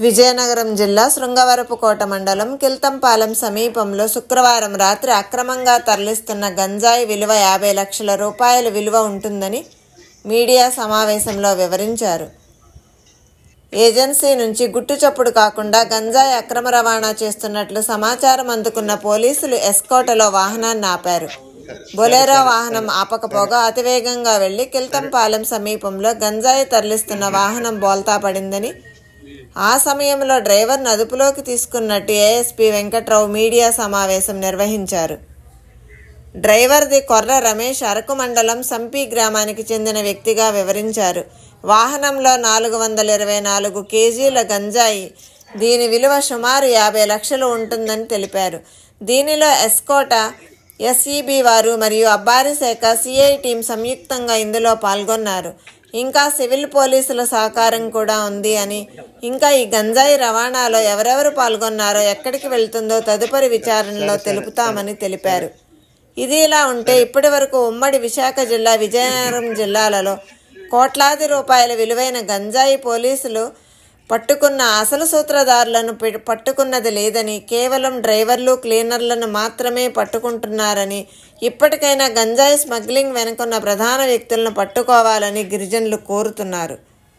విజయనగరం జిల్లా శృంగవరపుకోట మండలం కిల్తంపాలెం సమీపంలో శుక్రవారం రాత్రి అక్రమంగా తరలిస్తున్న గంజాయి విలువ యాభై లక్షల రూపాయల విలువ ఉంటుందని మీడియా సమావేశంలో వివరించారు ఏజెన్సీ నుంచి గుట్టు చప్పుడు కాకుండా గంజాయి అక్రమ రవాణా చేస్తున్నట్లు సమాచారం అందుకున్న పోలీసులు ఎస్కోటలో వాహనాన్ని ఆపారు బొలేరో వాహనం ఆపకపోగా అతివేగంగా వెళ్లి కిల్తంపాలెం సమీపంలో గంజాయి తరలిస్తున్న వాహనం బోల్తా పడిందని ఆ సమయంలో డ్రైవర్ను అదుపులోకి తీసుకున్నట్టు ఏఎస్పీ వెంకట్రావు మీడియా సమావేశం నిర్వహించారు డ్రైవర్ది కొర్ర రమేష్ అరకు మండలం సంపి గ్రామానికి చెందిన వ్యక్తిగా వివరించారు వాహనంలో నాలుగు వందల ఇరవై నాలుగు కేజీల గంజాయి దీని విలువ సుమారు యాభై లక్షలు ఉంటుందని తెలిపారు దీనిలో ఎస్కోట ఎస్ఈబి వారు మరియు అబ్బారి శాఖ సిఐ టీం సంయుక్తంగా ఇందులో పాల్గొన్నారు ఇంకా సివిల్ పోలీసుల సహకారం కూడా ఉంది అని ఇంకా ఈ గంజాయి రవాణాలో ఎవరెవరు పాల్గొన్నారో ఎక్కడికి వెళ్తుందో తదుపరి విచారణలో తెలుపుతామని తెలిపారు ఇది ఇలా ఉంటే ఇప్పటి వరకు ఉమ్మడి విశాఖ జిల్లా విజయనగరం జిల్లాలలో కోట్లాది రూపాయల విలువైన గంజాయి పోలీసులు పట్టుకున్న అసలు సూత్రధారులను పె- పట్టుకున్నది లేదని కేవలం డ్రైవర్లు క్లీనర్లను మాత్రమే పట్టుకుంటున్నారని ఇప్పటికైనా గంజాయి స్మగ్లింగ్ వెనుకున్న ప్రధాన వ్యక్తులను పట్టుకోవాలని గిరిజనులు కోరుతున్నారు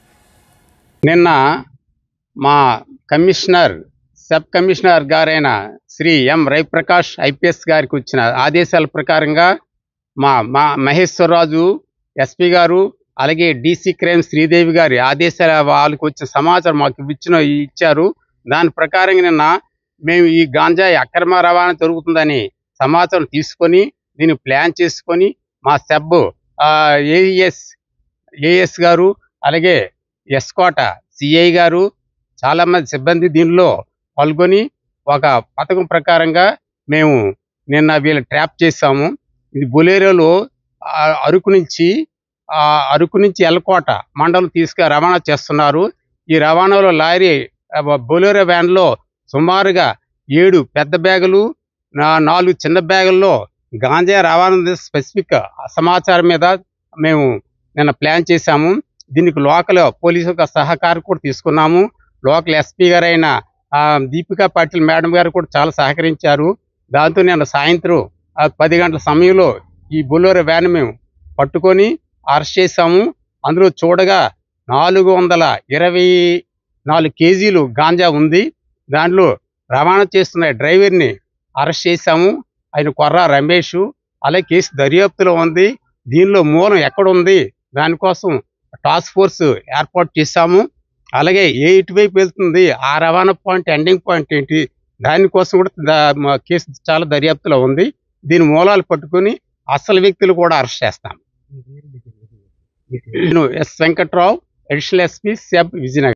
నిన్న మా కమిషనర్ సబ్ కమిషనర్ గారైన శ్రీ ఎం రవిప్రకాష్ ఐపీఎస్ గారికి వచ్చిన ఆదేశాల ప్రకారంగా మా మా మహేశ్వరరాజు ఎస్పీ గారు అలాగే డీసీ క్రైమ్ శ్రీదేవి గారి ఆదేశాల వాళ్ళకి వచ్చిన సమాచారం మాకు ఇచ్చిన ఇచ్చారు దాని ప్రకారంగా నిన్న మేము ఈ గాంజాయి అక్రమ రవాణా జరుగుతుందని సమాచారం తీసుకొని దీన్ని ప్లాన్ చేసుకొని మా సబ్ ఏఎస్ ఏఎస్ గారు అలాగే ఎస్కోట సిఐ గారు చాలా మంది సిబ్బంది దీనిలో పాల్గొని ఒక పథకం ప్రకారంగా మేము నిన్న వీళ్ళు ట్రాప్ చేసాము ఇది బొలేరోలో ఆ, అరకు నుంచి ఆ, అరకు నుంచి ఎల్కోట మండలం తీసుకు రవాణా చేస్తున్నారు ఈ రవాణాలో లారీ ఆ, బొలేరో వ్యాన్లో సుమారుగా ఏడు పెద్ద బ్యాగులు నా- నాలుగు చిన్న బ్యాగుల్లో గాంజా రవాణా స్పెసిఫిక్ సమాచారం మీద మేము నిన్న ప్లాన్ చేశాము దీనికి లోకల్ పోలీసు యొక్క సహకారం కూడా తీసుకున్నాము లోకల్ ఎస్పీ గారైన ఆ, దీపికా పాటిల్ మేడం గారు కూడా చాలా సహకరించారు దాంతో నిన్న సాయంత్రం ఆ, పది గంటల సమయంలో ఈ బొలోరో వ్యాన్ మేము పట్టుకొని అరెస్ట్ చేశాము అందులో చూడగా నాలుగు వందల ఇరవై నాలుగు కేజీలు గాంజా ఉంది దాంట్లో రవాణా చేస్తున్న డ్రైవర్ని అరెస్ట్ చేశాము ఆయన కొర్ర రమేష్ అలాగే కేసు దర్యాప్తులో ఉంది దీనిలో మూలం ఎక్కడుంది దానికోసం టాస్క్ ఫోర్స్ ఏర్పాటు చేశాము అలాగే ఏ ఇటువైపు వెళ్తుంది ఆ రవాణా పాయింట్ ఎండింగ్ పాయింట్ ఏంటి దానికోసం కూడా దా- మా కేసు చాలా దర్యాప్తులో ఉంది దీని మూలాలు పట్టుకొని అసలు వ్యక్తులు కూడా అరెస్ట్ చేస్తాం నేను S Venkatrao additional SP SEB Vizianagaram